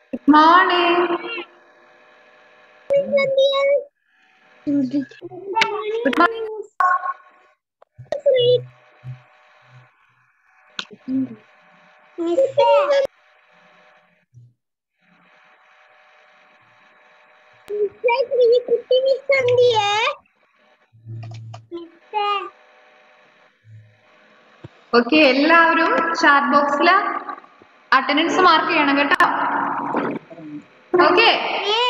Good morning. Good morning. Okay എല്ലാവരും chat ബോക്സിൽ attendance mark ചെയ്യണം കേട്ടോ ഓക്കെ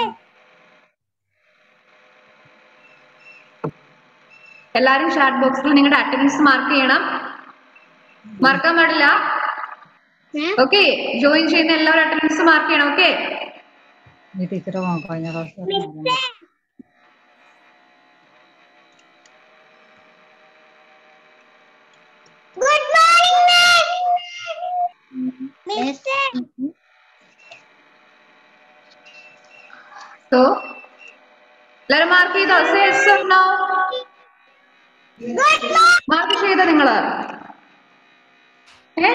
എല്ലാവരും ചാറ്റ് ബോക്സിൽ നിങ്ങളുടെ അറ്റൻഡൻസ് മാർക്ക് ചെയ്യണം മറക്കാൻ പാടില്ല ഓക്കെ ജോയിൻ ചെയ്യുന്ന എല്ലാവരും അറ്റൻഡൻസ് മാർക്ക് ചെയ്യണം ഓക്കെ ഈ ടീച്ചർ കഴിഞ്ഞ class Good morning, Mister. So എല്ലാവരും മാർക്ക് ചെയ്തോ say yes or no Good morning. മാർക്ക് ചെയ്തോ നിങ്ങള് ഏ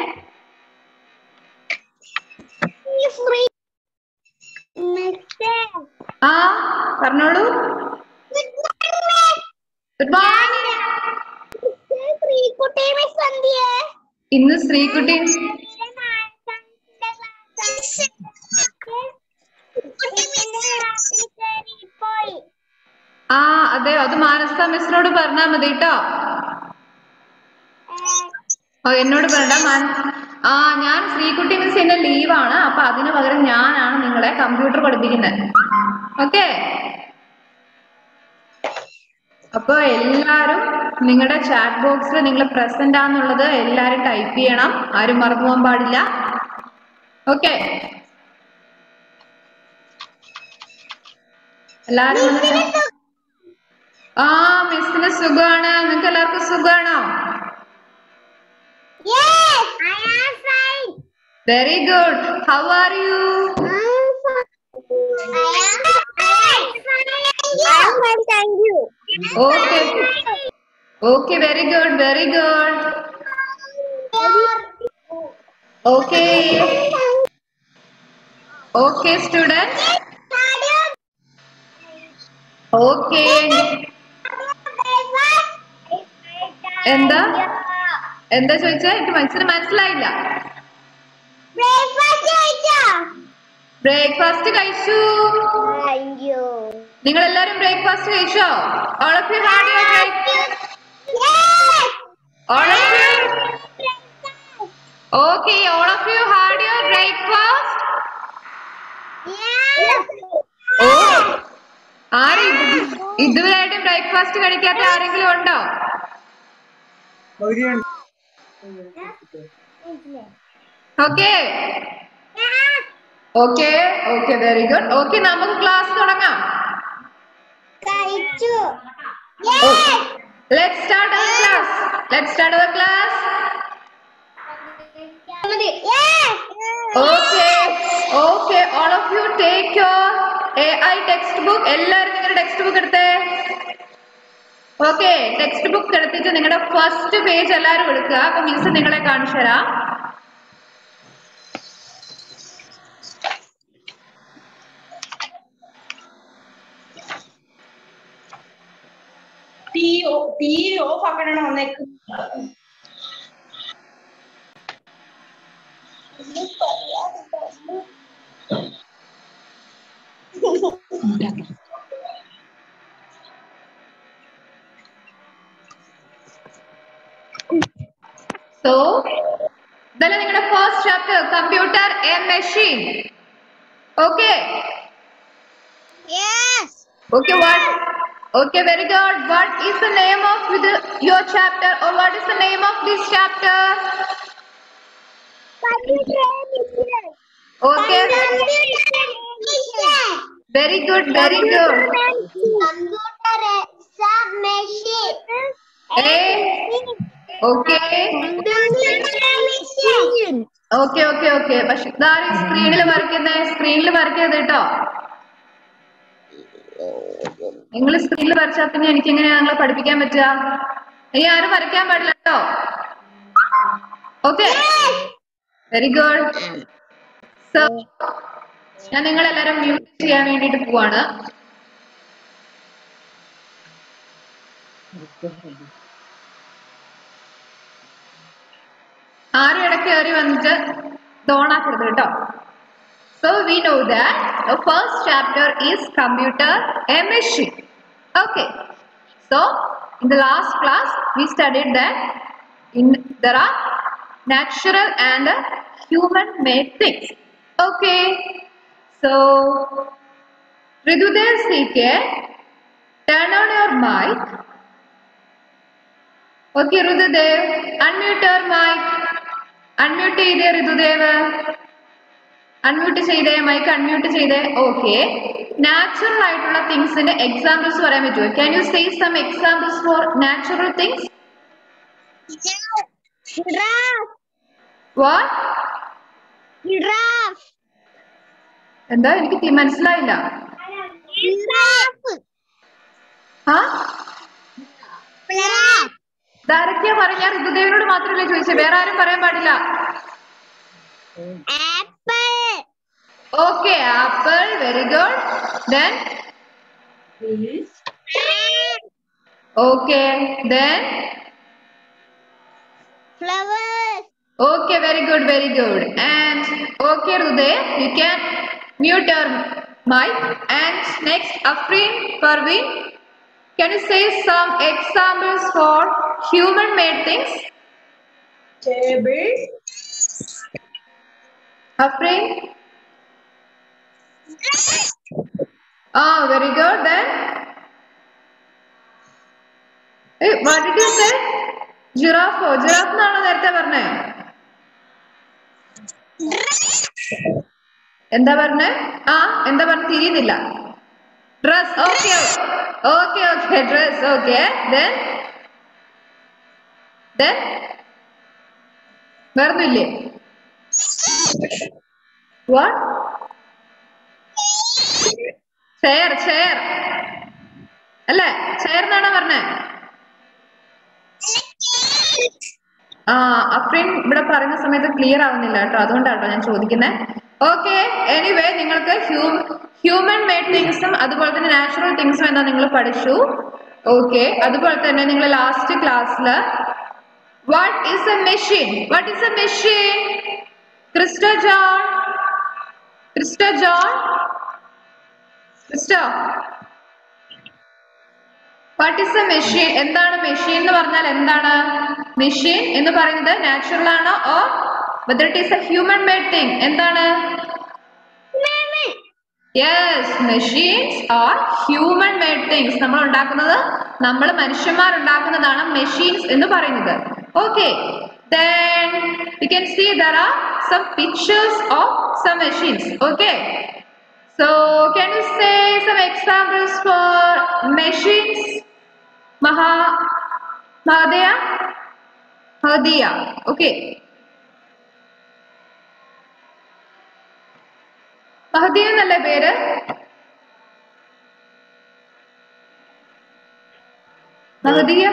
Free. Mister. ആ പറഞ്ഞോളൂ Good morning, good morning Mister. Free കുട്ടി മിസ് എന്തിയെ ഇന്ന് ശ്രീകുട്ടി പോയി ആ അതെ അത് മാനസ മിസ്സിനോട് പറഞ്ഞാ മതി കേട്ടോ ഓ എന്നോട് പറയണ്ട മാൻ ആ ഞാൻ ശ്രീകുട്ടി മിസ് ഇന്ന് ലീവാണ് അപ്പൊ അതിന് പകരം ഞാനാണ് നിങ്ങളെ കമ്പ്യൂട്ടർ പഠിപ്പിക്കുന്നത് ഓക്കെ അപ്പൊ എല്ലാരും നിങ്ങളുടെ ചാറ്റ് ബോക്സിൽ നിങ്ങൾ പ്രസന്റ് ആന്നുള്ളത് എല്ലാരും ടൈപ്പ് ചെയ്യണം ആരും മറന്നു പോകാൻ പാടില്ല ഓക്കെ എല്ലാരും വന്നിട്ട് ആ മിസ്സിന് സുഖമാണ് നിങ്ങൾക്ക് എല്ലാവർക്കും സുഖമാണോ Yes, I am fine. Very good how are you I am fine. I am fine. I am fine, thank you. Okay okay very good very good okay okay student okay എന്താ? എന്താ ചോദിച്ചേ എനിക്ക് മനസ്സിന് മനസ്സിലായില്ല ബ്രേക്ക്ഫാസ്റ്റ് കഴിച്ചോ breakfast കഴിച്ചു thank you നിങ്ങൾ എല്ലാരും ബ്രേക്ക്ഫാസ്റ്റ് കഴിച്ചോ all of you had your break all of you okay all of you had your breakfast oh ആര് ഇത്- ഇതുവരെയായിട്ട് ബ്രേക്ക്ഫാസ്റ്റ് കഴിക്കാത്ത ആരെങ്കിലും ഉണ്ടോ okay okay okay very good okay നമുക്ക് ക്ലാസ് തുടങ്ങാം കഴിച്ചു let start our class let start our class okay okay all of you take your A I text book എല്ലാവരും നിങ്ങളുടെ ടെക്സ്റ്റ് ബുക്ക് എടുത്തേ ഓക്കെ ടെക്സ്റ്റ് ബുക്ക് എടുത്തിട്ട് നിങ്ങളുടെ ഫസ്റ്റ് പേജ് എല്ലാവരും എടുക്കുക അപ്പൊ മിസ് നിങ്ങളെ കാണിച്ചു തരാം ടീ ടീ ഓഫ് ആക്കണോ വന്നേക്ക് സോ ഇതല്ലേ നിങ്ങളുടെ first chapter computer a machine okay Yes. Okay, what? Okay, very good. What is the name of the, your chapter or what is the name of this chapter? Computer Okay, very good, very good. Computer submachine. Eh? Okay, okay, okay, okay. പക്ഷെ ഇതാരും സ്ക്രീനിൽ വരയ്ക്കുന്നേ സ്ക്രീനിൽ വരയ്ക്കരുത് കേട്ടോ നിങ്ങൾ സ്ക്രീനിൽ വരച്ചാൽ പിന്നെ എനിക്ക് എങ്ങനെയാ നിങ്ങളെ പഠിപ്പിക്കാൻ പറ്റുക ഇനി ആരും വരയ്ക്കാൻ പാടില്ല കേട്ടോ ഓക്കെ വെരി ഗുഡ് സോ ഞാൻ നിങ്ങളെല്ലാരും മ്യൂട്ട് ചെയ്യാൻ വേണ്ടിയിട്ട് പോവാണ് ആരും ഇടയ്ക്ക് കയറി വന്നിട്ട് തോണാക്കരുത് കേട്ടോ So we know that the first chapter is computer a machine. Okay. So in the last class we studied that in there are natural and human made things. Okay. So Ridudev CK, turn on your mic. Okay, Ridudev, unmute your mic. Unmute ചെയ്തേ Ridudev. Unmute ചെയ്തേ mic unmute ചെയ്തേ okay natural ആയിട്ടുള്ള തിങ്സിന്റെ examples പറയാൻ പറ്റുമോ can you say some examples for natural things Giraffe. What Giraffe. എന്താ എനിക്ക് തി- മനസ്സിലായില്ല Giraffe. ആ Giraffe. ഇതാരൊക്കെയാ പറഞ്ഞ ഋതുദേവനോട് മാത്രമല്ലേ ചോദിച്ചത് വേറെ ആരും പറയാൻ പാടില്ല Apple. Okay apple very good then okay then Flowers. Okay, very good, very good. And okay, Rude, you can mute your mic. And next, Afrin Parveen, can you say some examples for human-made things? Table. Afrin? Ah, very good. Then, hey, what did you say? Giraffe. Giraffe എന്നാണോ നേരത്തെ പറഞ്ഞേ എന്താ പറഞ്ഞേ ആ എന്താ പറഞ്ഞ തിരിയുന്നില്ല dress okay okay okay dress okay then then വേറൊന്നുമില്ലേ വാട്ട് ചെയർ ചെയർ അല്ലേ ചെയർ എന്നാണോ പറഞ്ഞേ ആ അഫ്രീൻ ഇവിടെ പറയുന്ന സമയത്ത് ക്ലിയർ ആവുന്നില്ല കേട്ടോ അതുകൊണ്ടാട്ടോ ഞാൻ ചോദിക്കുന്നത് ഓക്കെ എനിവേ നിങ്ങൾക്ക് ഹ്യൂമൻ മെയ്ഡ് തിങ്സും അതുപോലെ തന്നെ നാച്ചുറൽ തിങ്സും എന്താ നിങ്ങൾ പഠിച്ചു ഓക്കെ അതുപോലെ തന്നെ നിങ്ങൾ ലാസ്റ്റ് ക്ലാസ്സിൽ what is a machine what is a machine Christo John Christo John Christo what is a machine എന്താണ് മെഷീൻ എന്ന് പറഞ്ഞാൽ എന്താണ് മെഷീൻ എന്ന് പറയുന്നത് നാച്ചുറൽ ആണോ oh whether it is a human made thing എന്താണ് yes machines are human made things നമ്മൾ ഉണ്ടാക്കുന്നത് നമ്മൾ മനുഷ്യന്മാർ ഉണ്ടാക്കുന്നതാണ് മെഷീൻസ് എന്ന് പറയുന്നത് okay then you can see there are some pictures of some machines okay so can you say some examples for machines Maha Mahadaya Mahadaya okay Mahadiya എന്നല്ലേ പേര് Mahadiya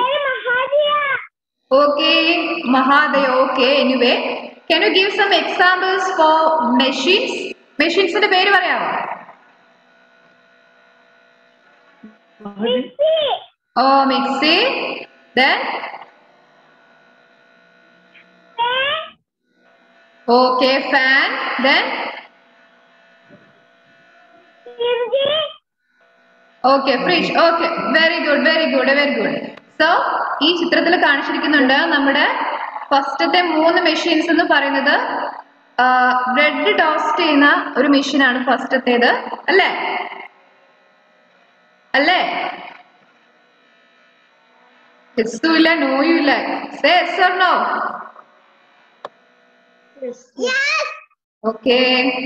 okay Mahadaya okay anyway can you give some examples for machines മെഷീൻസിന്റെ പേര് പറയാമോ oh mixie then okay fan then okay fridge okay very good very good very good so ഈ ചിത്രത്തിൽ കാണിച്ചിരിക്കുന്നുണ്ട് നമ്മുടെ ഫസ്റ്റത്തെ മൂന്ന് മെഷീൻസ് എന്ന് പറയുന്നത് ബ്രെഡ് ടോസ്റ്റ് ചെയ്യുന്ന ഒരു മെഷീനാണ് ഫസ്റ്റത്തേത് അല്ലേ അല്ലേ എസും ഇല്ല നോയും ഇല്ല say yes or no Yes. Okay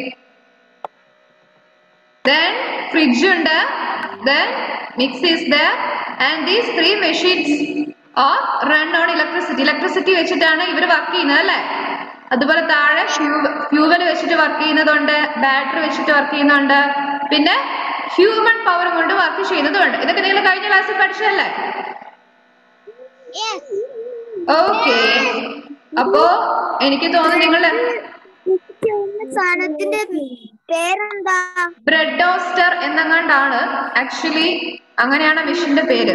then fridge ഉണ്ട് then mixie is there and these three machines are run on electricity electricity വെച്ചിട്ടാണ് ഇവർ വർക്ക് ചെയ്യുന്നത് അല്ലേ അതുപോലെ താഴെ ഫ്യൂവൽ വെച്ചിട്ട് വർക്ക് ചെയ്യുന്നതുണ്ട് ബാറ്ററി വെച്ചിട്ട് വർക്ക് ചെയ്യുന്നുണ്ട് പിന്നെ ഹ്യൂമൻ പവർ കൊണ്ട് വർക്ക് ചെയ്യുന്നതുണ്ട് ഇതൊക്കെ നിങ്ങൾ കഴിഞ്ഞ ക്ലാസ്സിൽ പഠിച്ചതല്ലേ Yes. ഓക്കെ അപ്പോ എനിക്ക് തോന്നുന്നു നിങ്ങൾ സാധനത്തിന്റെ പേരെന്താ ബ്രെഡ് ടോസ്റ്റർ എന്നങ്ങാണ്ടാണ് ആക്ച്വലി അങ്ങനെയാണ് മെഷീന്റെ പേര്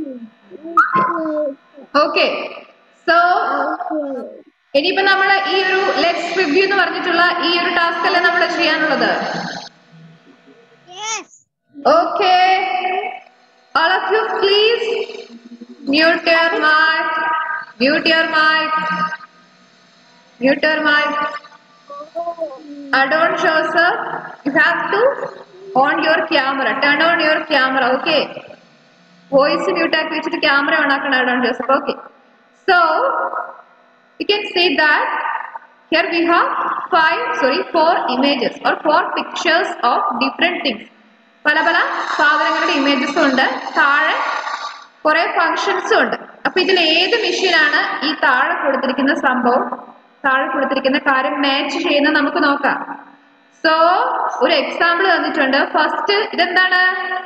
ഓക്കെ സോ ഇനിയിപ്പോ നമ്മൾ ഈ ഒരു ലെറ്റ്സ് റിവ്യൂ എന്ന് പറഞ്ഞിട്ടുള്ള ഈ ഒരു ടാസ്ക് അല്ലേ നമ്മൾ ചെയ്യാനുള്ളത് okay all of you please mute your mic mute your mic mute your mic uh, don't show sir you have to on your camera turn on your camera okay voice mute ആക്കി വെച്ചിട്ട് camera on ആക്കണം Don Joseph okay so you can see that here we have five sorry four images or four pictures of different things പല പല സാധനങ്ങളുടെ ഇമേജസും ഉണ്ട് താഴെ കുറെ ഫങ്ഷൻസും ഉണ്ട് അപ്പൊ ഇതിൽ ഏത് മെഷീനാണ് ഈ താഴെ കൊടുത്തിരിക്കുന്ന സംഭവം താഴെ കൊടുത്തിരിക്കുന്ന കാര്യം മാച്ച് ചെയ്യുന്നത് നമുക്ക് നോക്കാം സോ ഒരു എക്സാമ്പിൾ തന്നിട്ടുണ്ട് ഫസ്റ്റ് ഇതെന്താണ്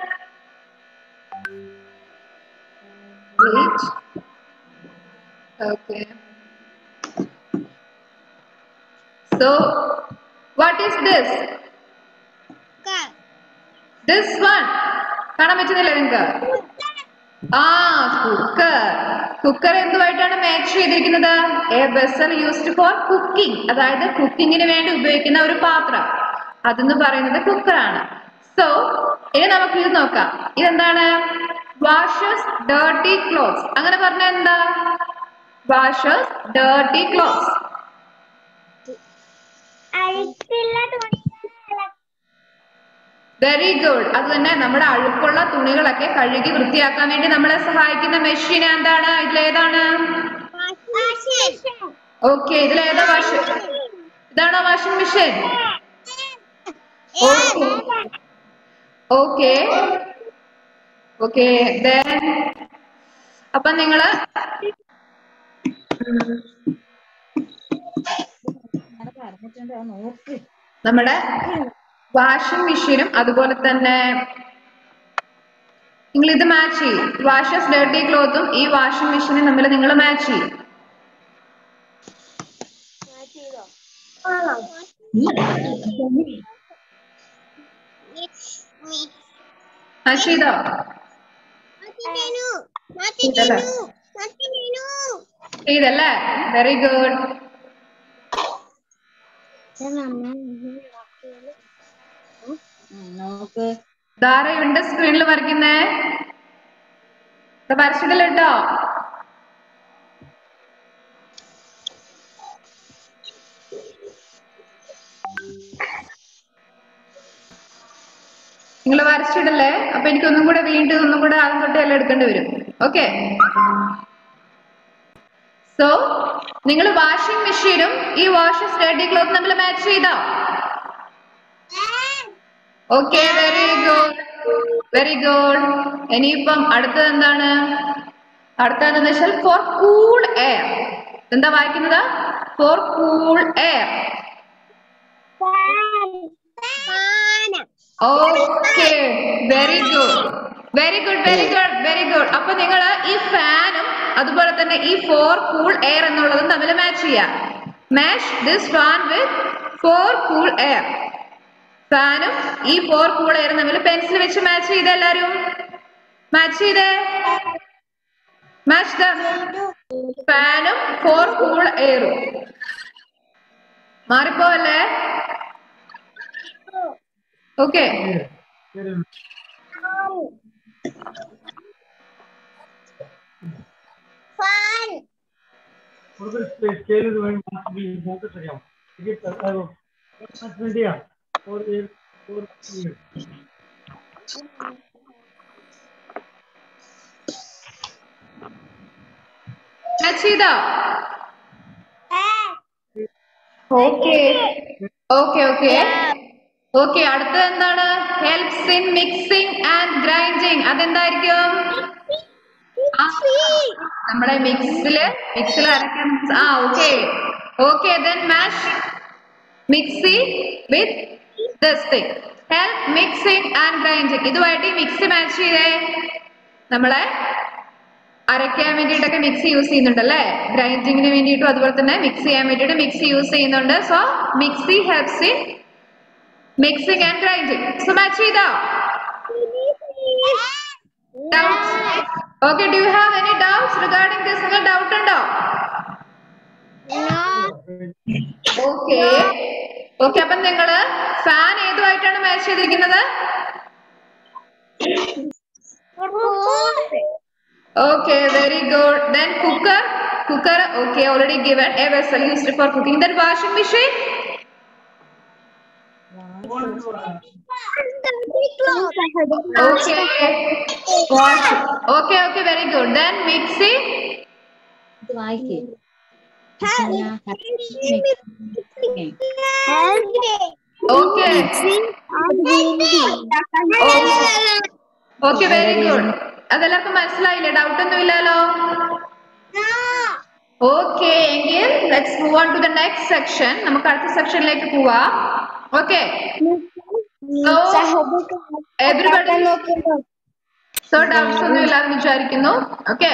okay so what is this this one കാണാൻ പറ്റുന്നില്ല നിങ്ങൾക്ക് ആ കുക്കർ കുക്കർ എന്തുമായിട്ടാണ് മാച്ച് ചെയ്തിരിക്കുന്നത് a vessel used for cooking അതായത് കുക്കിങ്ങിന് വേണ്ടി ഉപയോഗിക്കുന്ന ഒരു പാത്രം അതെന്ന് പറയുന്നത് കുക്കറാണ് സോ ഇനി നമുക്ക് ഇത് നോക്കാം ഇതെന്താണ് വാഷസ് ഡേർട്ടി ക്ലോത്ത്സ് അങ്ങനെ പറഞ്ഞാൽ എന്താ വാഷസ് ഡേർട്ടി ക്ലോത്ത്സ് അഴുക്കില്ല തുണി വെരി ഗുഡ് അത് തന്നെ നമ്മുടെ അഴുക്കുള്ള തുണികളൊക്കെ കഴുകി വൃത്തിയാക്കാൻ വേണ്ടി നമ്മളെ സഹായിക്കുന്ന മെഷീൻ എന്താണ് ഇതിലേതാണ് ഓക്കെ ഇതിലേതാ വാഷിംഗ് ഇതാണോ washing machine okay okay okay then അപ്പൊ നിങ്ങള് ഞാൻ പറഞ്ഞിട്ടുണ്ട് അത് നോക്ക് നമ്മുടെ വാഷിംഗ് മെഷീനും അതുപോലെ തന്നെ നിങ്ങൾ ഇത് മാച്ച് ചെയ്യും വാഷസ് ഡേർട്ടി ക്ലോത്തും ഈ വാഷിംഗ് മെഷീനും തമ്മിൽ നിങ്ങൾ മാച്ച് ചെയ്യും മാച്ച് ചെയ്തോ ചെയ്തല്ലേ വെരി ഗുഡ് ഉം, നോക്ക് ധാരയുണ്ട് സ്ക്രീനിൽ വരയ്ക്കുന്നേ വരച്ചിട്ടില്ല കേട്ടോ നിങ്ങൾ വരച്ചിടല്ലേ അപ്പൊ എനിക്ക് ഒന്നും കൂടെ വീണ്ടും ഒന്നും കൂടെ ആദ്യം തൊട്ട് എല്ലാം എടുക്കേണ്ടി വരും ഓക്കെ സോ നിങ്ങൾ വാഷിംഗ് മെഷീനും ഈ വാഷ് സ്റ്റഡി ക്ലോത്ത് തമ്മിൽ മാച്ച് ചെയ്തോ okay very good very good ഇനിയിപ്പം അടുത്തത് എന്താണ് അടുത്തത് എന്താണെന്ന് വെച്ചാൽ ഫോർ കൂൾ എയർ എന്താ വായിക്കുന്നത് for cool air okay very good very good very good very good അപ്പൊ നിങ്ങൾ ഈ ഫാനും അതുപോലെ തന്നെ ഈ ഫോർ കൂൾ എയർ എന്നുള്ളതും തമ്മിൽ മാച്ച് ചെയ്യാം match this fan with for cool air ഫാനും ഈ ഫോർ കൂൾ എയറും തമ്മിൽ പെൻസിൽ വെച്ച് മാച്ച് ചെയ്തേ എല്ലാരും മാച്ച് ചെയ്തേ മാച്ച് ദ ഫാനും ഫോർ കൂൾ എയറും മാറിപ്പോവല്ലേ ഓക്കെ കൂടുതൽ സ്കെയിൽ വേണ്ടി നോക്കിട്ട് അറിയാം വേണ്ടിയാ for air for air match ചെയ്തോ ഓക്കെ ഓക്കെ ഓക്കെ ഓക്കെ അടുത്തത് എന്താണ് helps in mixing and grinding അതെന്തായിരിക്കും ആ, നമ്മുടെ മിക്സില് മിക്സിൽ അരയ്ക്കാൻ ആ okay okay then match mixie with this thing help mixing and grinding ഇതുമായിട്ട് ഈ മിക്സി മാച്ച് ചെയ്തേ നമ്മളെ അരയ്ക്കാൻ വേണ്ടിയിട്ടൊക്കെ മിക്സി യൂസ് ചെയ്യുന്നുണ്ടല്ലേ ഗ്രൈൻഡിങ്ങിന് വേണ്ടിയിട്ടും അതുപോലെ തന്നെ മിക്സ് ചെയ്യാൻ വേണ്ടിയിട്ട് മിക്സി യൂസ് ചെയ്യുന്നുണ്ട് so mixie helps in mixing and grinding so match ചെയ്തോ doubts okay do you have any doubts regarding this നിങ്ങൾ ഡൗട്ട് ഉണ്ടോ ഓക്കെ ഓക്കെ അപ്പം നിങ്ങള് ഫാൻ ഏതുമായിട്ടാണ് മാച്ച് ചെയ്തിരിക്കുന്നത് Okay, very good. Then cooker, cooker. Okay, already given a vessel used for cooking. Then washing machine. Okay. Wash. Okay, okay, very good. Then mixie. ഇത് വായിക്കേ Okay. Okay, very good. അതെല്ലാവർക്കും മനസ്സിലായില്ലേ doubt ഒന്നും ഇല്ലല്ലോ okay എങ്കിൽ let's move on to the next section നമുക്ക് അടുത്ത സെക്ഷനിലേക്ക് പോവാം ഓക്കെ സോ ഡൗട്ട്സ് ഒന്നും ഇല്ലാന്ന് വിചാരിക്കുന്നു ഓക്കെ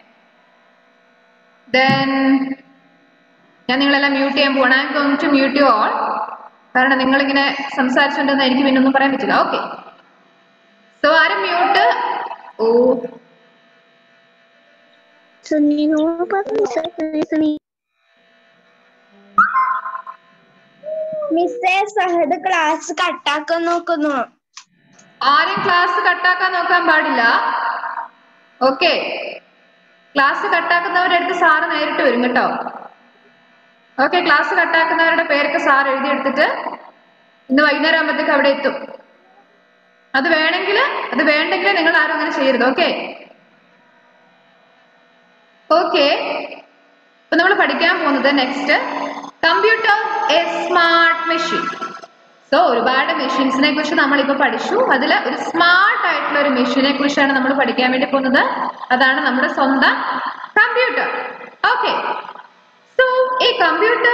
ദെൻ ഞാൻ നിങ്ങളെല്ലാം മ്യൂട്ട് ചെയ്യാൻ പോവാണ് I going to mute you all കാരണം നിങ്ങളിങ്ങനെ സംസാരിച്ചുകൊണ്ടെന്ന് എനിക്ക് പിന്നെ ഒന്നും പറയാൻ പറ്റില്ല ഓക്കെ സോ ആരും മ്യൂട്ട് ഓ മിസ്സേ സഹദ് ക്ലാസ് കട്ടാക്കാൻ നോക്കുന്നു ആരും ക്ലാസ് കട്ടാക്കാൻ നോക്കാൻ പാടില്ല ഓക്കെ ക്ലാസ് കട്ടാക്കുന്നവരുടെ അടുത്ത് സാറ് നേരിട്ട് വരും കേട്ടോ ഓക്കെ ക്ലാസ് കട്ടാക്കുന്നവരുടെ പേരൊക്കെ സാർ എഴുതിയെടുത്തിട്ട് ഇന്ന് വൈകുന്നേരം ആകുമ്പോഴത്തേക്ക് അവിടെ എത്തും അത് വേണമെങ്കിൽ അത് വേണ്ടെങ്കിൽ നിങ്ങൾ ആരും അങ്ങനെ ചെയ്യരുത് ഓക്കെ ഓക്കെ അപ്പൊ നമ്മൾ പഠിക്കാൻ പോകുന്നത് next computer a smart machine so ഒരുപാട് മെഷീൻസിനെ കുറിച്ച് നമ്മളിപ്പോ പഠിച്ചു അതിൽ ഒരു സ്മാർട്ട് ആയിട്ടുള്ള ഒരു മെഷീനെ കുറിച്ചാണ് നമ്മൾ പഠിക്കാൻ വേണ്ടി പോകുന്നത് അതാണ് നമ്മുടെ സ്വന്തം കമ്പ്യൂട്ടർ ഓക്കെ സോ ഈ computer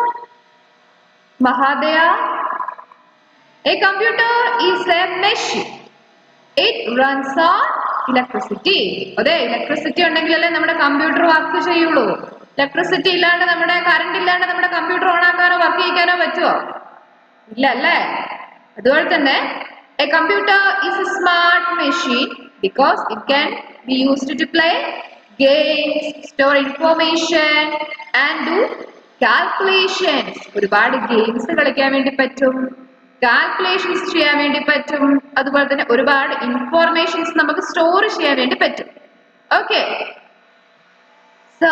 Mahadaya a computer is a machine it runs on electricity അതെ ഇലക്ട്രിസിറ്റി ഉണ്ടെങ്കിലല്ലേ നമ്മുടെ കമ്പ്യൂട്ടർ വർക്ക് ചെയ്യുള്ളൂ ഇലക്ട്രിസിറ്റി ഇല്ലാണ്ട് നമ്മുടെ കറണ്ട് ഇല്ലാണ്ട് നമ്മുടെ കമ്പ്യൂട്ടർ ഓൺ ആക്കാനോ വർക്ക് ചെയ്യിക്കാനോ പറ്റുമോ ഇല്ല അല്ലേ അതുപോലെ തന്നെ a computer is a smart machine because it can be used to play games store information and do calculations ഒരുപാട് ഗെയിംസ് കളിക്കാൻ വേണ്ടി പറ്റും കാൽക്കുലേഷൻസ് ചെയ്യാൻ വേണ്ടി പറ്റും അതുപോലെ തന്നെ ഒരുപാട് ഇൻഫോർമേഷൻസ് നമുക്ക് സ്റ്റോർ ചെയ്യാൻ വേണ്ടി പറ്റും okay so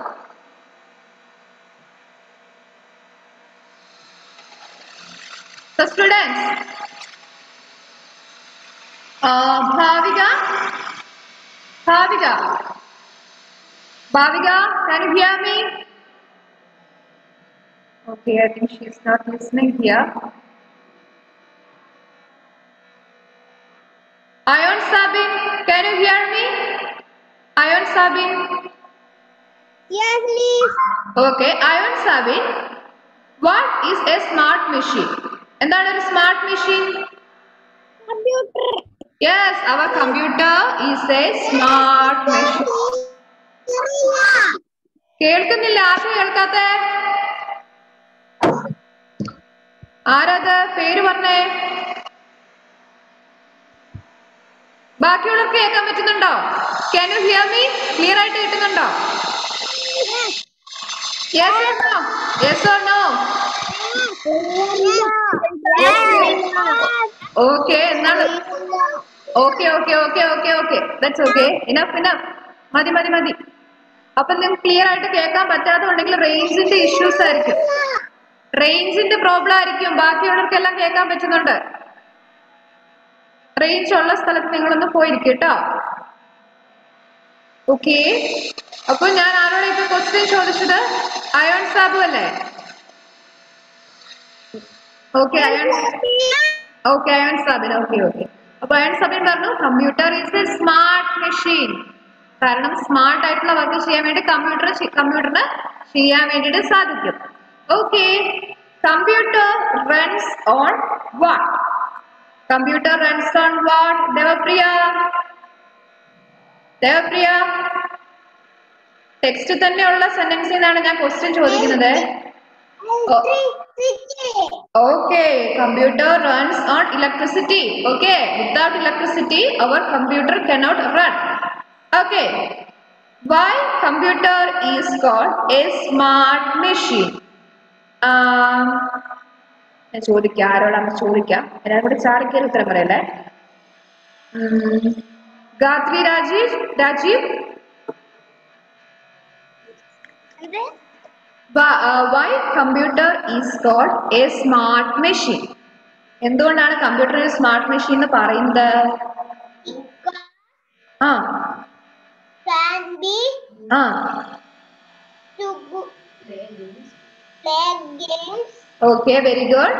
So students, uh, Bhavika, Bhavika, Bhavika, can you hear me? Okay, I think she is not listening here. Ayon Sabin, can you hear me? Ayon Sabin. Yes, please. Okay, Ayon Sabin, what is a smart machine? എന്താണ് ഒരു smart machine Computer. Yes our computer is a smart machine കേൾക്കുന്നില്ല ആർക്കും കേൾക്കാത്ത ആരത് പേര് പറഞ്ഞേ ബാക്കിയുള്ളവർക്ക് കേൾക്കാൻ പറ്റുന്നുണ്ടോ can you hear me clear ആയിട്ട് കിട്ടുന്നുണ്ടോ yes or no yes or no okay എന്താണ് okay okay okay okay okay that's okay enough enough മതി മതി മതി അപ്പൊ നിങ്ങൾക്ക് ക്ലിയർ ആയിട്ട് കേൾക്കാൻ പറ്റാതെ ഉണ്ടെങ്കിൽ റേഞ്ചിന്റെ ഇഷ്യൂസ് ആയിരിക്കും റേഞ്ചിന്റെ പ്രോബ്ലം ആയിരിക്കും ബാക്കിയുള്ളവർക്കെല്ലാം കേൾക്കാൻ പറ്റുന്നുണ്ട് റേഞ്ച് ഉള്ള സ്ഥലത്ത് നിങ്ങളൊന്ന് പോയിരിക്കും കേട്ടോ ഓക്കെ അപ്പൊ ഞാൻ ആരോടെ ഇപ്പൊ ക്വസ്റ്റ്യൻ ചോദിച്ചത് അയോൺ സാബു അല്ലേ okay Ayon okay Ayon Sabin okay okay അപ്പൊ അയൺ സാബിൻ പറഞ്ഞു computer is a smart machine കാരണം സ്മാർട്ട് ആയിട്ടുള്ള വർക്ക് ചെയ്യാൻ വേണ്ടി കമ്പ്യൂട്ടർ കമ്പ്യൂട്ടറിന് ചെയ്യാൻ വേണ്ടിയിട്ട് സാധിക്കും okay computer runs on what computer runs on what Devapriya Devapriya text തന്നെയുള്ള സെന്റൻസിൽ നിന്നാണ് ഞാൻ ക്വസ്റ്റ്യൻ ചോദിക്കുന്നത് Electricity. Okay, computer runs on electricity. Okay, without electricity, our computer cannot run. Okay, why computer is called a smart machine? Um, ഞാൻ ചോദിക്കാം ആരോടാണ് ചോദിക്കാം എല്ലാവരും കൂടി ചാടിക്കയറി ഉത്തരം പറയല്ലേ ഉം, ഗാത്രി രാജീവ് രാജീവ് ഇത് why computer is called a smart machine എന്തുകൊണ്ടാണ് കമ്പ്യൂട്ടർ ഒരു സ്മാർട്ട് മെഷീൻ എന്ന് പറയുന്നത് ആ can be ആ to go- play games, okay very good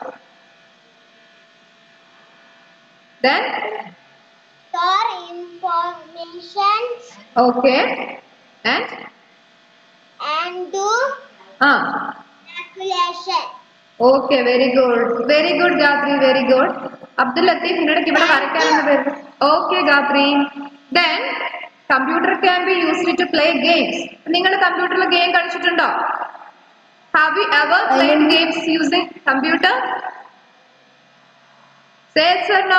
then store information, okay and and do ആ calculation. Okay very good very good Gathri very good Abdul Latheef നിങ്ങളുടെ ഇവിടെ വരയ്ക്കാനെന്ന് പേര് okay Gathri then computer can be used to play games നിങ്ങൾ കമ്പ്യൂട്ടറിൽ game കളിച്ചിട്ടുണ്ടോ have you ever played games using computer say sir no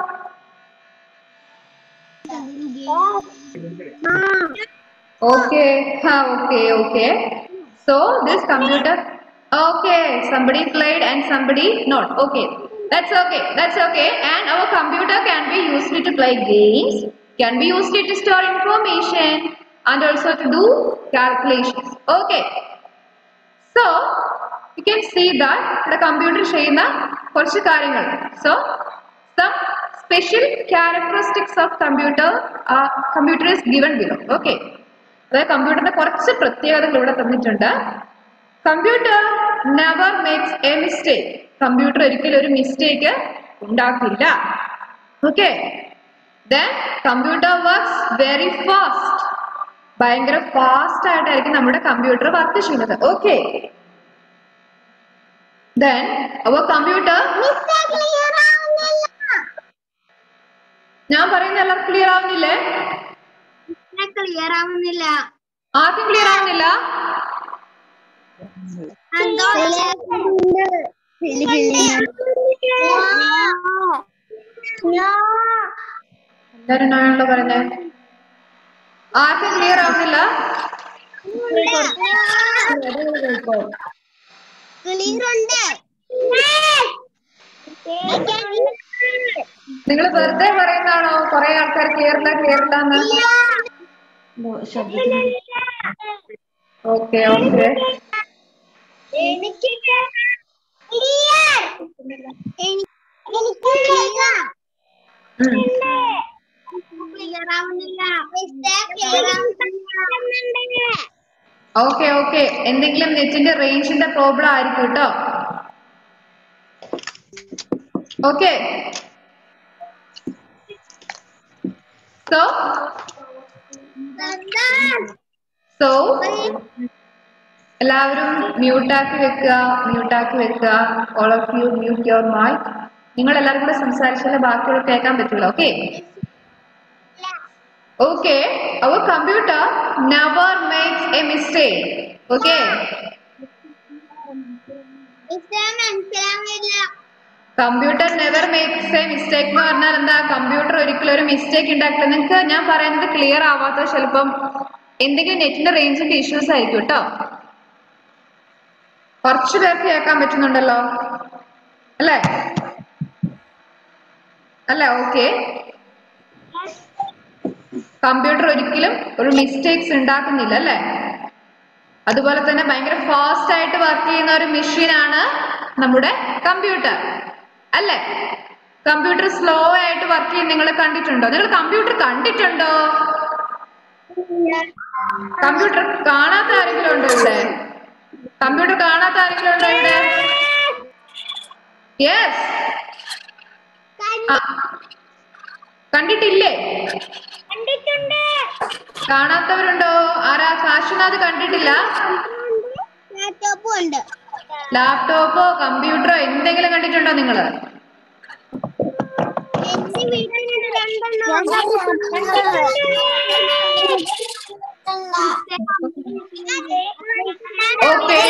Okay, huh, okay, okay. So this computer, okay, somebody played and somebody not. Okay, that's okay, that's okay. And our computer can be used to play games, can be used to store information, and also to do calculations. Okay. So you can see that the computer ചെയ്യുന്ന കുറച്ച് കാര്യങ്ങൾ so some special characteristics of computer uh, computer is given below okay അതായത് കമ്പ്യൂട്ടറിന്റെ കുറച്ച് പ്രത്യേകതകൾ ഇവിടെ തന്നിട്ടുണ്ട് computer never makes a mistake കമ്പ്യൂട്ടർ ഒരിക്കലും ഒരു മിസ്റ്റേക്ക് ഉണ്ടാക്കില്ല okay then computer works very fast ഭയങ്കര ഫാസ്റ്റ് ആയിട്ടായിരിക്കും നമ്മുടെ കമ്പ്യൂട്ടർ വർക്ക് ചെയ്യുന്നത് okay then our computer Mr. Clear ആവുന്നില്ല. ഞാൻ പറയുന്ന എല്ലാവർക്കും ക്ലിയർ ആവുന്നില്ലേ Mr. Clear ആവുന്നില്ല. ആർക്കും ക്ലിയർ ആവുന്നില്ല എന്തോ എല്ലാരും ഞാനാണല്ലോ പറയുന്നത് ആർക്കും ക്ലിയർ ആവുന്നില്ല ക്ലിയർ ഉണ്ട് നിങ്ങൾ വെറുതെ പറയുന്നതാണോ കുറെ ആൾക്കാർ ക്ലിയർ ഇല്ല ക്ലിയർ ഇല്ല എന്ന് ശബ്ദത്തിന് ഓക്കെ ഓക്കെ എനിക്ക് ക്ലിയർ എനിക്ക് ക്ലിയർ ക്ലിയർ ആവുന്നില്ല ക്ലിയർ ആവുന്നില്ല ഓക്കെ ഓക്കെ എന്തെങ്കിലും നെറ്റിന്റെ റേഞ്ചിന്റെ പ്രോബ്ലം ആയിരിക്കും കേട്ടോ ഓക്കെ സോ സോ എല്ലാവരും മ്യൂട്ടാക്കി വെക്കുക മ്യൂട്ടാക്കി വെക്കുക all of you mute your mic നിങ്ങൾ എല്ലാവരും കൂടെ സംസാരിച്ചാലേ ബാക്കിയുള്ള കേൾക്കാൻ പറ്റുള്ളൂ okay okay our computer never makes a mistake okay മനസ്സിലാവില്ല computer never makes a mistake എന്ന് പറഞ്ഞാൽ എന്താ കമ്പ്യൂട്ടർ ഒരിക്കലും ഒരു മിസ്റ്റേക്ക് ഉണ്ടാക്കില്ല നിങ്ങൾക്ക് ഞാൻ പറയുന്നത് ക്ലിയർ ആവാത്ത ചിലപ്പം എന്തെങ്കിലും നെറ്റിന്റെ റേഞ്ചിന്റെ ഇഷ്യൂസ് ആയിരിക്കും കേട്ടോ കുറച്ചു പേർക്ക് കേൾക്കാൻ പറ്റുന്നുണ്ടല്ലോ അല്ലേ അല്ല ഓക്കെ കമ്പ്യൂട്ടർ ഒരിക്കലും ഒരു മിസ്റ്റേക്സ് ഉണ്ടാക്കുന്നില്ല അല്ലേ അതുപോലെ തന്നെ ഭയങ്കര ഫാസ്റ്റ് ആയിട്ട് വർക്ക് ചെയ്യുന്ന ഒരു മെഷീനാണ് നമ്മുടെ കമ്പ്യൂട്ടർ അല്ലേ കമ്പ്യൂട്ടർ സ്ലോ ആയിട്ട് വർക്ക് ചെയ്യുന്ന നിങ്ങൾ കണ്ടിട്ടുണ്ടോ നിങ്ങൾ കമ്പ്യൂട്ടർ കണ്ടിട്ടുണ്ടോ കമ്പ്യൂട്ടർ കാണാത്ത ആരെങ്കിലും ഉണ്ടോ ഇവിടെ കമ്പ്യൂട്ടർ കാണാത്ത ആരെങ്കിലും ഉണ്ടോ ഇവിടെ യെസ് കണ്ടിട്ടില്ലേ കണ്ടിട്ടുണ്ട് കാണാത്തവരുണ്ടോ ആരാ കാശിനാഥ് കണ്ടിട്ടില്ല ലാപ്ടോപ്പും ഉണ്ട് ലാപ്ടോപ്പോ കമ്പ്യൂട്ടറോ എന്തെങ്കിലും കണ്ടിട്ടുണ്ടോ നിങ്ങള് എന്റെ വീട്ടിൽ രണ്ടെണ്ണം Okay.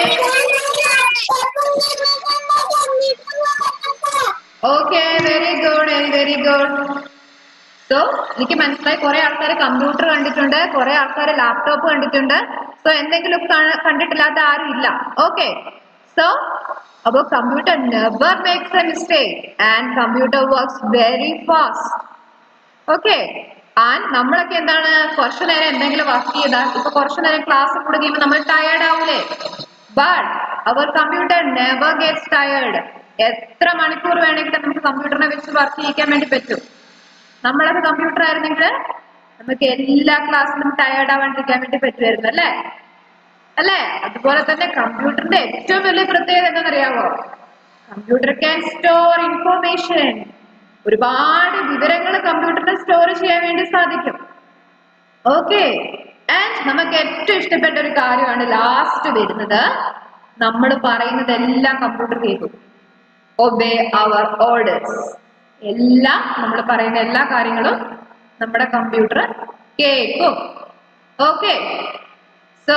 Okay very good very very good so എനിക്ക് മനസ്സിലായി കുറെ ആൾക്കാർ കമ്പ്യൂട്ടർ കണ്ടിട്ടുണ്ട് കുറെ ആൾക്കാർ ലാപ്ടോപ്പ് കണ്ടിട്ടുണ്ട് സോ എന്തെങ്കിലും കാണ- കണ്ടിട്ടില്ലാത്ത ആരും ഇല്ല ഓക്കെ സോ അപ്പോൾ computer never makes a mistake and computer works very fast okay and നമ്മളൊക്കെ എന്താണ് കുറച്ചു നേരം എന്തെങ്കിലും വർക്ക് ചെയ്താൽ ഇപ്പൊ കുറച്ചു നേരം ക്ലാസ് കൂടെ കഴിയുമ്പോൾ നമ്മൾ ടയേർഡ് ആവൂലേ but our computer never gets tired എത്ര മണിക്കൂർ വേണമെങ്കിലും നമുക്ക് കമ്പ്യൂട്ടറിനെ വെച്ച് വർക്ക് ചെയ്യിക്കാൻ വേണ്ടി പറ്റും നമ്മളൊക്കെ കമ്പ്യൂട്ടർ ആയിരുന്നെങ്കിൽ നമുക്ക് എല്ലാ ക്ലാസ്സിലും ടയേർഡ് ആവാണ്ടിരിക്കാൻ വേണ്ടി പറ്റുമായിരുന്നു അല്ലേ അല്ലേ അതുപോലെ തന്നെ കമ്പ്യൂട്ടറിന്റെ ഏറ്റവും വലിയ പ്രത്യേകത എന്താണെന്നറിയാമോ കമ്പ്യൂട്ടർ ക്യാൻ സ്റ്റോർ ഇൻഫോർമേഷൻ ഒരുപാട് വിവരങ്ങൾ കമ്പ്യൂട്ടറിന് സ്റ്റോർ ചെയ്യാൻ വേണ്ടി സാധിക്കും ഓക്കെ ആൻഡ് നമുക്ക് ഏറ്റവും ഇഷ്ടപ്പെട്ട ഒരു കാര്യമാണ് ലാസ്റ്റ് വരുന്നത് നമ്മൾ പറയുന്നതെല്ലാം കമ്പ്യൂട്ടർ കേൾക്കും ഒബേ അവർ ഓർഡേഴ്സ് എല്ലാം നമ്മൾ പറയുന്ന എല്ലാ കാര്യങ്ങളും നമ്മുടെ കമ്പ്യൂട്ടർ കേൾക്കും ഓക്കെ സോ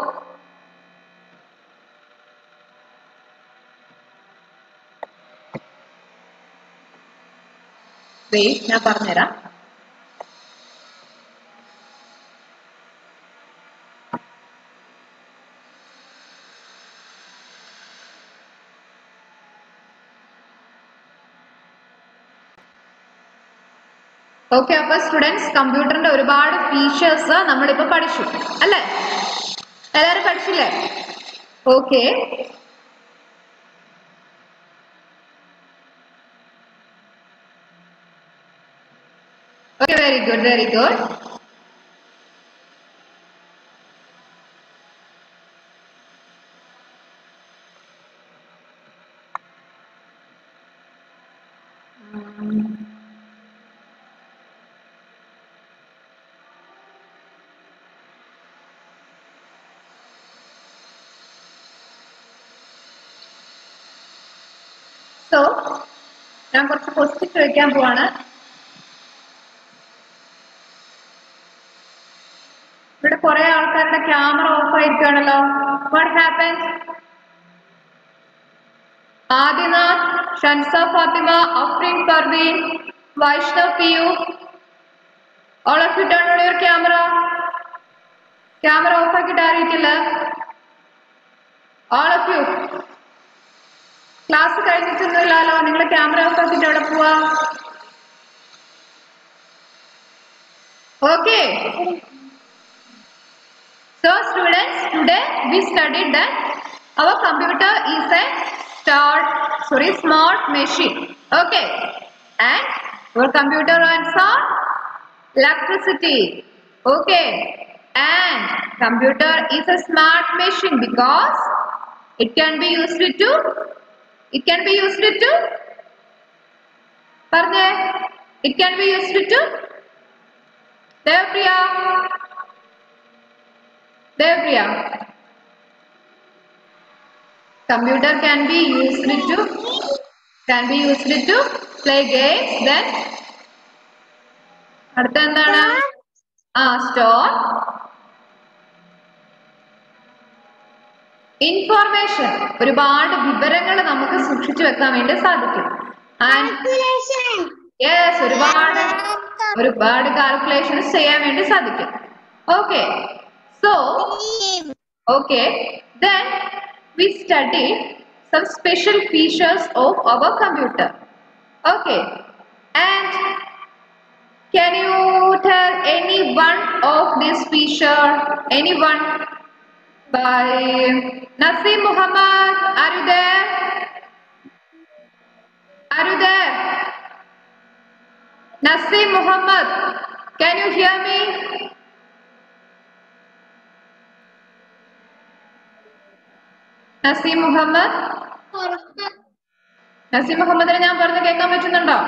വെയിറ്റ് ഞാൻ പറഞ്ഞുതരാം ഓക്കെ അപ്പൊ സ്റ്റുഡൻസ് കമ്പ്യൂട്ടറിന്റെ ഒരുപാട് ഫീച്ചേഴ്സ് നമ്മളിപ്പോ പഠിച്ചു അല്ലേ എല്ലാരും പഠിച്ചില്ലേ okay okay very good very good so ഞാൻ കുറച്ച് ക്വസ്റ്റ്യൻ ചോദിക്കാൻ പോവാണ് ഇവിടെ കുറെ ആൾക്കാരുടെ ക്യാമറ ഓഫ് ആയിരിക്കുകയാണല്ലോ what happens Adinath Shansa Fathima Afreen Parveen Vaishnav PU all of you turn on your camera camera off ആക്കിയിട്ട് അറിയിക്കില്ല ഓൾ ഓഫ് യു ക്ലാസ് കഴിഞ്ഞിട്ടൊന്നുമില്ലല്ലോ നിങ്ങൾ ക്യാമറ ഓഫ് ആക്കിയിട്ട് എവിടെ പോവാ okay So students, today we studied that our computer is a start, sorry, smart machine. Okay. And our computer runs on electricity. Okay. And computer is a smart machine because it can be used to, it can be used to, പറഞ്ഞേ it can be used to, Devapriya, Devapriya. Computer can be used to can be used to play games. Then അടുത്ത എന്താണ് ആ store information ഒരുപാട് വിവരങ്ങൾ നമുക്ക് സൂക്ഷിച്ചു വെക്കാൻ വേണ്ടി സാധിക്കും ആൻഡ് യെസ് ഒരുപാട് ഒരുപാട് കാൽക്കുലേഷൻസ് ചെയ്യാൻ വേണ്ടി സാധിക്കും okay so Okay, then we studied some special features of our computer. Okay, and can you tell any one of this feature? Anyone? By Nasim Muhammad, are you there? Are you there? Nasim Muhammad, can you hear me? Naseem Muhammad Naseem മുഹമ്മദിനെ ഞാൻ പറഞ്ഞ് കേൾക്കാൻ പറ്റുന്നുണ്ടോ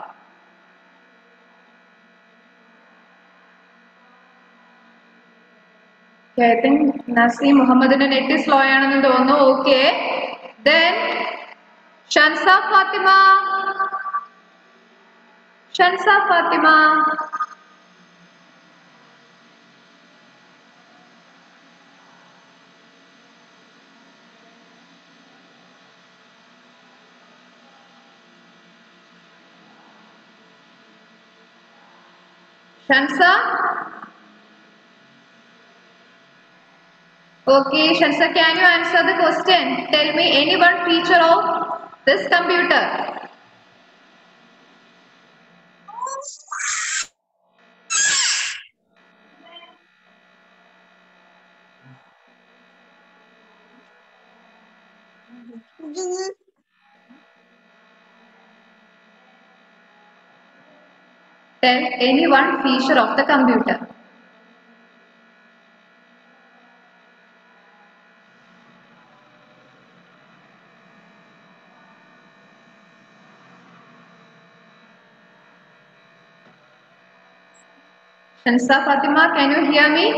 I think Naseem മുഹമ്മദിന്റെ net slow ആണെന്ന് തോന്നുന്നു okay then Shansa Fathima Shansa Fathima Shansa? Okay, Shansa, can you answer the question? Tell me any one feature of this computer. Tell any one feature of the computer. Shansa Fatima, can you hear me?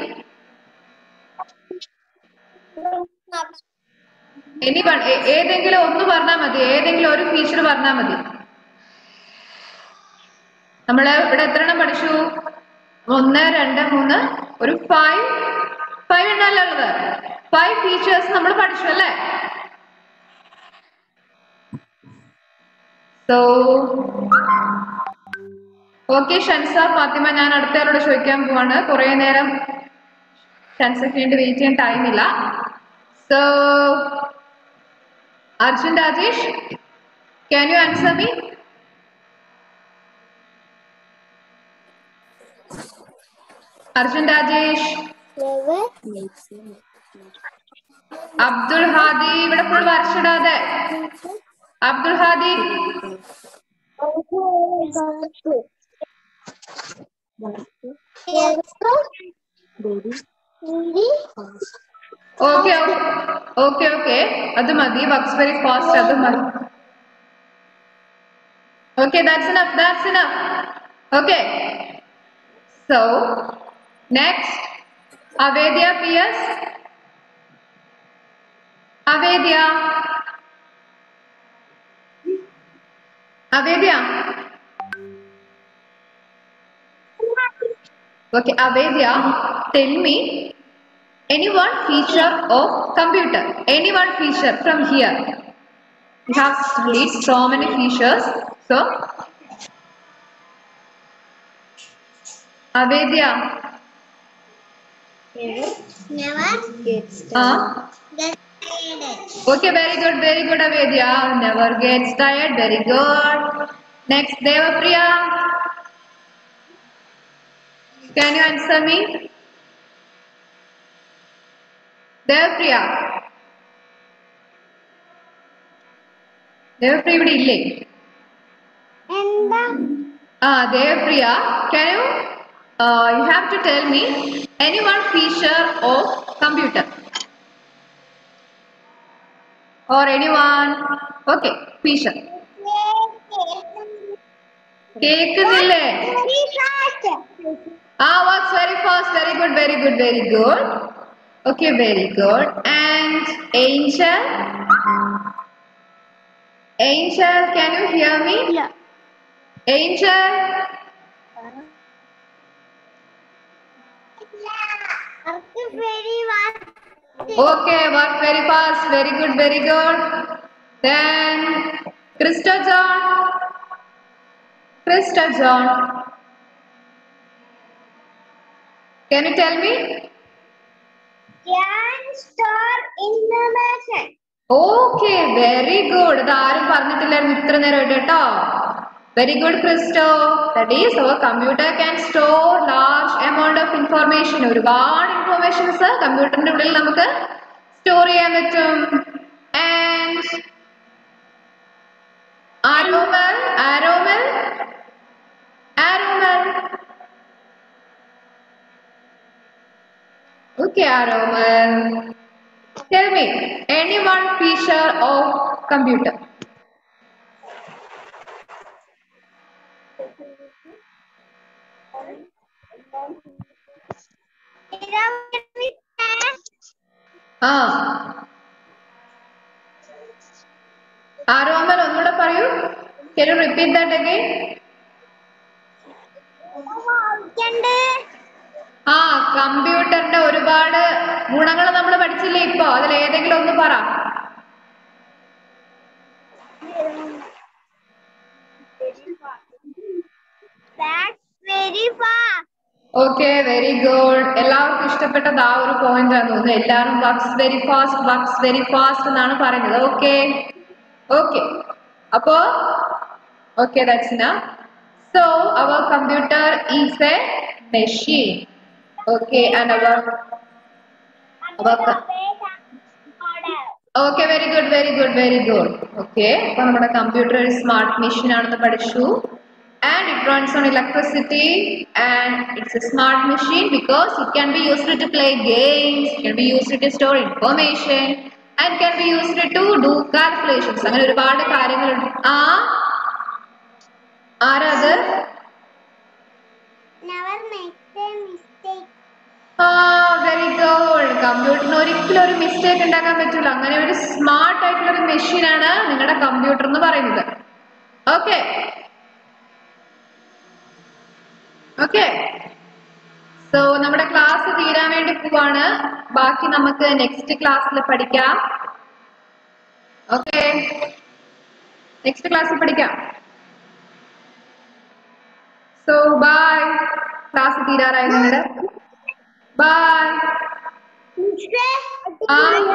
Any one, ഏ- ഏതെങ്കിലും ഒന്ന് പറഞ്ഞാൽ മതി ഏതെങ്കിലും ഒരു feature പറഞ്ഞാൽ മതി നമ്മള് ഇവിടെ എത്ര എണ്ണം പഠിച്ചു ഒന്ന് രണ്ട് മൂന്ന് ഒരു ഫൈവ് ഫൈവ് എണ്ണല്ലേ ഉള്ളത് ഫൈവ് ഫീച്ചേഴ്സ് നമ്മൾ പഠിച്ചു അല്ലേ സോ ഓക്കെ ഷൻസ ഫാത്തിമ ഞാൻ അടുത്തവരോട് ചോദിക്കാൻ പോവാണ് കുറെ നേരം ഷൻസയ്ക്ക് വേണ്ടി വെയിറ്റ് ചെയ്യാൻ ടൈമില്ല so Arjun Rajesh can you answer me Arjun Rajesh Abdul Hadi ഇവിടെ ഫുൾ വരച്ചിടാതെ Abdul Hadi okay okay okay അത് മതി വർക്ക്സ് വെരി ഫാസ്റ്റ് അത് മതി okay that's enough that's enough okay so next Avedya P S Avedya Avedya Okay, Avedya, tell me any one feature of computer. Any one feature from here. We have studied so many features. So, Avedya, Never Gets uh, get tired. okay, very good, very good, Avedya. Never gets tired. Very good. Next, Devapriya. Can you answer me? Devapriya. Devapriya ഇവിടെ ഇല്ലേ എന്താ ആ Devapriya can you uh, you have to tell me any one feature of computer or anyone okay feature കേക്കുന്നില്ലേ Very fast. Ah, works very fast. Very good, very good, very good. Okay, very good. And Angel? Angel, can you hear me? Yeah. Angel? Work very fast. Okay, work very fast. Very good, very good. Then, Krista John? Krista John? Can you tell me? Can store information. Okay very good ഇത് ആരും പറഞ്ഞിട്ടില്ലായിരുന്നു ഇത്ര നേരമായിട്ട് കേട്ടോ very good Christo that is our computer can store large amount of information ഒരുപാട് informations കമ്പ്യൂട്ടറിന്റെ ഉള്ളിൽ നമുക്ക് സ്റ്റോർ ചെയ്യാൻ പറ്റും and Aromal Aromal Aromal Okay, Aroman. Tell me, any one feature of computer? ആ ആരോമൽ ഒന്നുകൂടെ പറയൂ Can you repeat that again? ആ കമ്പ്യൂട്ടറിന്റെ ഒരുപാട് ഗുണങ്ങൾ നമ്മൾ പഠിച്ചില്ലേ ഇപ്പൊ അതിൽ ഏതെങ്കിലും ഒന്ന് പറ That's very fast. Okay very good എല്ലാവർക്കും ഇഷ്ടപ്പെട്ടത് ആ ഒരു പോയിന്റ് ആണ് തോന്നുന്നു എല്ലാവരും works very fast works very fast എന്നാണ് പറയുന്നത് ഓക്കെ ഓക്കെ അപ്പോ ഓക്കെ ദാറ്റ്സ് ന so our computer is a machine okay and our our okay very good very good very good okay അപ്പൊ നമ്മുടെ കമ്പ്യൂട്ടർ ഒരു സ്മാർട്ട് മെഷീൻ ആണെന്ന് പഠിച്ചു and it runs on electricity and it's a smart machine because it can be used to play games can be used to store information and can be used to do calculations അങ്ങനെ ഒരുപാട് കാര്യങ്ങളുണ്ട് ആ ആരാ അത് Never make a mistake. ആ very good കമ്പ്യൂട്ടറിന് ഒരിക്കലും ഒരു മിസ്റ്റേക്ക് ഉണ്ടാക്കാൻ പറ്റൂല അങ്ങനെ ഒരു സ്മാർട്ട് ആയിട്ടുള്ള ഒരു മെഷീൻ ആണ് നിങ്ങളുടെ കമ്പ്യൂട്ടർ എന്ന് പറയുന്നത് ഓക്കെ ഓക്കെ സോ നമ്മുടെ ക്ലാസ് തീരാൻ വേണ്ടി പോവാണ് ബാക്കി നമുക്ക് നെക്സ്റ്റ് ക്ലാസ്സിൽ പഠിക്കാം ഓക്കെ നെക്സ്റ്റ് ക്ലാസ്സിൽ പഠിക്കാം സോ ബൈ ക്ലാസ് തീരാറായി നിങ്ങളുടെ ബൈ ആ.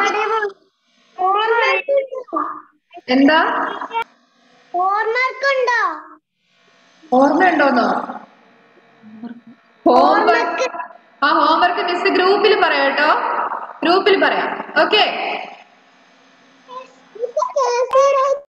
എന്താ ഹോംവർക്ക് ഉണ്ടോ ഓർമ്മയുണ്ടോന്നോ ഹോംവർക്ക് ആ ഹോംവർക്ക് മിസ് ഗ്രൂപ്പിൽ പറയാം കേട്ടോ ഗ്രൂപ്പിൽ പറയാം ഓക്കെ